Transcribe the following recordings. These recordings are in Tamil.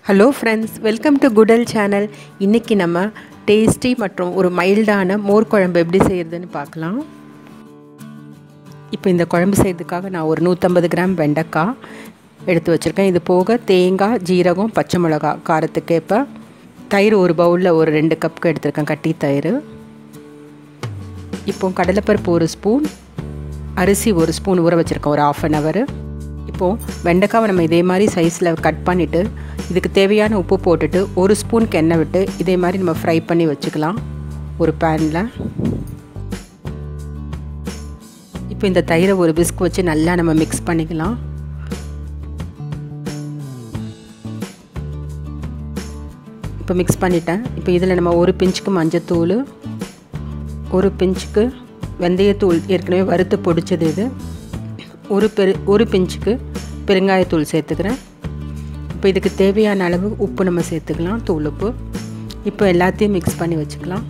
hello friends welcome to Kudal channel இன்றைக்கி நம்ம டேஸ்டி மற்றும் ஒரு மைல்டான மோர் குழம்பு எப்படி செய்கிறதுன்னு பார்க்கலாம் இப்போ இந்த குழம்பு செய்கிறதுக்காக நான் ஒரு நூற்றம்பது கிராம் வெண்டைக்காய் எடுத்து வச்சுருக்கேன் இது போக தேங்காய் ஜீரகம் பச்சை மிளகா காரத்துக்கேற்ப தயிர் ஒரு பவுலில் ஒரு ரெண்டு கப்புக்கு எடுத்திருக்கேன் கட்டி தயிர் இப்போ கடலைப்பருப்பு ஒரு ஸ்பூன் அரிசி ஒரு ஸ்பூன் ஊற வச்சுருக்கேன் ஒரு ஆஃப் அன் ஹவர் இப்போது வெண்டைக்காவை நம்ம இதே மாதிரி சைஸில் கட் பண்ணிவிட்டு இதுக்கு தேவையான உப்பு போட்டுட்டு ஒரு ஸ்பூன் எண்ணெய் விட்டு இதே மாதிரி நம்ம ஃப்ரை பண்ணி வச்சுக்கலாம் ஒரு பேனில் இப்போ இந்த தயிரை ஒரு பிஸ்க் வச்சு நல்லா நம்ம மிக்ஸ் பண்ணிக்கலாம் இப்போ மிக்ஸ் பண்ணிட்டேன் இப்போ இதில் நம்ம ஒரு பிஞ்சுக்கு மஞ்சத்தூள் ஒரு பிஞ்சுக்கு வெந்தயத்தூள் ஏற்கனவே வறுத்து பொடிச்சது இது ஒரு பெரு ஒரு பிஞ்சுக்கு பெருங்காயத்தூள் சேர்த்துக்கிறேன் இப்போ இதுக்கு தேவையான அளவு உப்பு நம்ம சேர்த்துக்கலாம் தூள் உப்பு இப்போ எல்லாத்தையும் மிக்ஸ் பண்ணி வச்சுக்கலாம்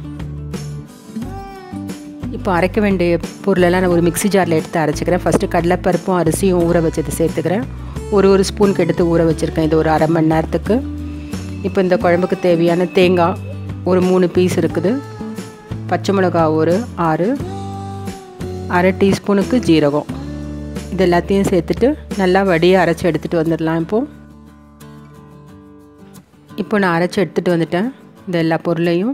இப்போ அரைக்க வேண்டிய பொருளெல்லாம் நான் ஒரு மிக்சி ஜாரில் எடுத்து அரைச்சிக்கிறேன் ஃபஸ்ட்டு கடலைப்பருப்பும் அரிசியும் ஊற வச்சது சேர்த்துக்கிறேன் ஒரு ஒரு ஸ்பூனுக்கு எடுத்து ஊற வச்சுருக்கேன் இது ஒரு அரை மணி நேரத்துக்கு இப்போ இந்த குழம்புக்கு தேவையான தேங்காய் ஒரு மூணு பீஸ் இருக்குது பச்சை மிளகா ஒரு ஆறு அரை டீஸ்பூனுக்கு ஜீரகம் இது எல்லாத்தையும் சேர்த்துட்டு நல்லா வடியை அரைச்சி எடுத்துகிட்டு வந்துடலாம் இப்போது இப்போ நான் அரைச்சி எடுத்துகிட்டு வந்துட்டேன் இந்த எல்லா பொருளையும்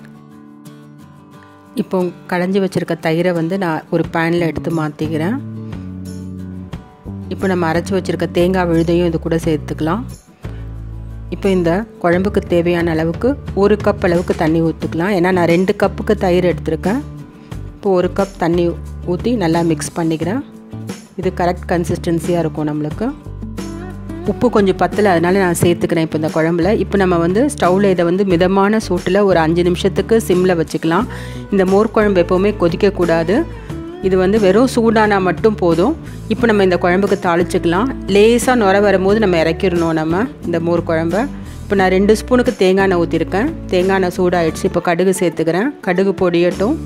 இப்போ களைஞ்சி வச்சுருக்க தயிரை வந்து நான் ஒரு பேனில் எடுத்து மாற்றிக்கிறேன் இப்போ நம்ம அரைச்சி வச்சுருக்க தேங்காய் விழுதையும் இது கூட சேர்த்துக்கலாம் இப்போ இந்த குழம்புக்கு தேவையான அளவுக்கு ஒரு கப் அளவுக்கு தண்ணி ஊற்றிக்கலாம் ஏன்னா நான் ரெண்டு கப்புக்கு தயிர் எடுத்திருக்கேன் இப்போ ஒரு கப் தண்ணி ஊற்றி நல்லா மிக்ஸ் பண்ணிக்கிறேன் இது கரெக்ட் கன்சிஸ்டன்சியாக இருக்கும் நம்மளுக்கு உப்பு கொஞ்சம் பத்தலை அதனால் நான் சேர்த்துக்கிறேன் இப்போ இந்த குழம்புல இப்போ நம்ம வந்து ஸ்டவ்வில் இதை வந்து மிதமான சூட்டில் ஒரு அஞ்சு நிமிஷத்துக்கு சிம்மில் வச்சுக்கலாம் இந்த மோர் குழம்பு எப்போவுமே கொதிக்கக்கூடாது இது வந்து வெறும் சூடானா மட்டும் போதும் இப்போ நம்ம இந்த குழம்புக்கு தாளிச்சுக்கலாம் லேசாக நுர வரும்போது நம்ம இறக்கிடணும் நம்ம இந்த மோர் குழம்ப இப்போ நான் ரெண்டு ஸ்பூனுக்கு தேங்காய் எண்ணெய் ஊற்றிருக்கேன் தேங்காய் எண்ணெய் சூடாகிடுச்சு இப்போ கடுகு சேர்த்துக்கிறேன் கடுகு பொடியட்டும்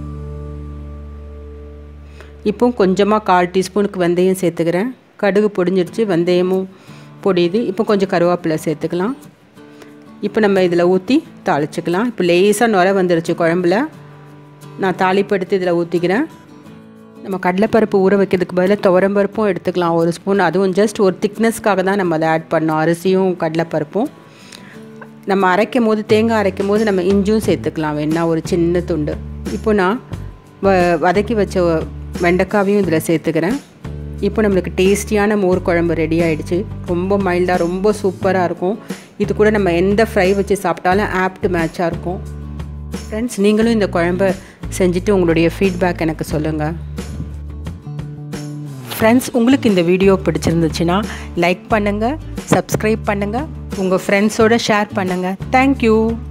இப்போ கொஞ்சமாக கால் டீஸ்பூனுக்கு வெந்தயம் சேர்த்துக்கிறேன் கடுகு பொடிஞ்சிடுச்சு வெந்தயமும் பொடியுது இப்போ கொஞ்சம் கருவேப்பிலை சேர்த்துக்கலாம் இப்போ நம்ம இதில் ஊற்றி தாளிச்சுக்கலாம் இப்போ லேசாக நுர வந்துருச்சு குழம்புல நான் தாளிப்பு எடுத்து இதில் ஊற்றிக்கிறேன் நம்ம கடலைப்பருப்பு ஊற வைக்கிறதுக்கு பதிலாக துவரம்பருப்பும் எடுத்துக்கலாம் ஒரு ஸ்பூன் அதுவும் ஜஸ்ட் ஒரு திக்னஸ்க்காக தான் நம்ம அதை ஆட் பண்ணோம் அரிசியும் கடலைப்பருப்பும் நம்ம அரைக்கும் போது தேங்காய் அரைக்கும் போது நம்ம இஞ்சும் சேர்த்துக்கலாம் வேணா ஒரு சின்ன துண்டு இப்போ நான் வ வதக்கி வச்ச வெண்டைக்காவையும் இதில் சேர்த்துக்கிறேன் இப்போ நம்மளுக்கு டேஸ்டியான மோர் குழம்பு ரெடி ஆகிடுச்சு ரொம்ப மைல்டாக ரொம்ப சூப்பராக இருக்கும் இது கூட நம்ம எந்த ஃப்ரை வச்சு சாப்பிட்டாலும் ஆப்ட் மேட்சாக இருக்கும் ஃப்ரெண்ட்ஸ் நீங்களும் இந்த குழம்பை செஞ்சுட்டு உங்களுடைய ஃபீட்பேக் எனக்கு சொல்லுங்கள் ஃப்ரெண்ட்ஸ் உங்களுக்கு இந்த வீடியோ பிடிச்சிருந்துச்சுன்னா லைக் பண்ணுங்கள் சப்ஸ்கிரைப் பண்ணுங்கள் உங்கள் ஃப்ரெண்ட்ஸோடு ஷேர் பண்ணுங்கள் தேங்க்யூ